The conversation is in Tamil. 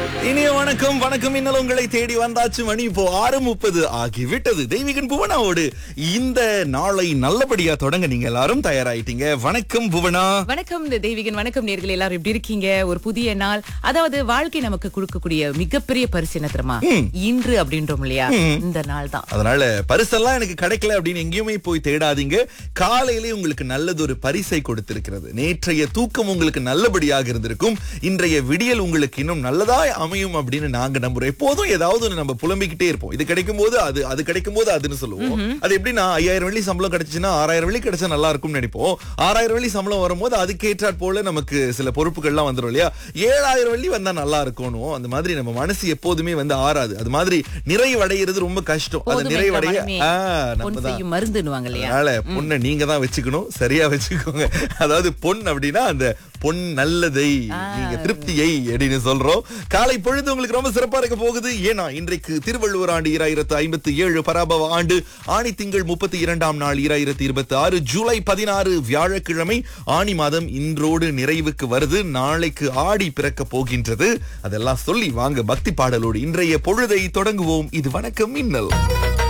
இனிய வணக்கம் வணக்கம் இன்னல் உங்களை தேடி வந்தாச்சு மணி இப்போ ஆறு முப்பது ஆகிவிட்டது தெய்வீகன் புவனாவோடு இந்த நாளை நல்லபடியா தொடங்க நீங்க எல்லாரும் தயாராயிட்டீங்க வணக்கம் புவனா வணக்கம் இந்த தெய்வீகன் வணக்கம் நேர்கள் எல்லாரும் எப்படி இருக்கீங்க ஒரு புதிய நாள் அதாவது வாழ்க்கை நமக்கு கொடுக்கக்கூடிய மிகப்பெரிய பரிசு என்ன தெரியுமா இன்று அப்படின்றோம் இல்லையா இந்த நாள் தான் அதனால பரிசெல்லாம் எனக்கு கிடைக்கல அப்படின்னு எங்கேயுமே போய் தேடாதீங்க காலையிலே உங்களுக்கு நல்லதொரு பரிசை கொடுத்திருக்கிறது நேற்றைய தூக்கம் உங்களுக்கு நல்லபடியாக இருந்திருக்கும் இன்றைய விடியல் உங்களுக்கு இன்னும் நல்லதாய் அமையும் அப்படின்னு நாங்க நம்புறோம் எப்போதும் ஏதாவது ஒண்ணு நம்ம புலம்பிக்கிட்டே இருப்போம் இது கிடைக்கும் போது அது அது கிடைக்கும் போது அதுன்னு சொல்லுவோம் அது எப்படின்னா ஐயாயிரம் வெள்ளி சம்பளம் கிடைச்சுன்னா ஆறாயிரம் வெள்ளி கிடைச்சா நல்லா இருக்கும்னு நினைப்போம் ஆறாயிரம் வெள்ளி சம்பளம் வரும்போது அதுக்கேற்றாற் போல நமக்கு சில பொறுப்புகள்லாம் வந்துடும் இல்லையா ஏழாயிரம் வெள்ளி வந்தா நல்லா இருக்கணும் அந்த மாதிரி நம்ம மனசு எப்போதுமே வந்து ஆறாது அது மாதிரி நிறைவடைகிறது ரொம்ப கஷ்டம் அது போதும் நிறைவடைய என்ற மனமே ஆ, பொன் நம்ம தான் செய்யும் மருந்துன்னுவாங்க இல்லையா அதனால பொண்ணை நீங்க தான் வச்சுக்கணும் சரியா வச்சுக்கோங்க அதாவது பொன் அப்படின்னா அந்த பொன் நல்லதை நீங்க திருப்தியை அப்படின்னு சொல்றோம் காலை பொழுது உங்களுக்கு ரொம்ப சிறப்பா இருக்க போகுது ஏன்னா இன்றைக்கு திருவள்ளுவர் ஆண்டு இராயிரத்து ஐம்பத்தி ஏழு பராபவ ஆண்டு ஆணி திங்கள் முப்பத்தி இரண்டாம் நாள் இராயிரத்தி இருபத்தி ஆறு ஜூலை பதினாறு வியாழக்கிழமை ஆணி மாதம் இன்றோடு நிறைவுக்கு வருது நாளைக்கு ஆடி பிறக்க போகின்றது அதெல்லாம் சொல்லி வாங்க பக்தி பாடலோடு இன்றைய பொழுதை தொடங்குவோம் இது வணக்கம் மின்னல்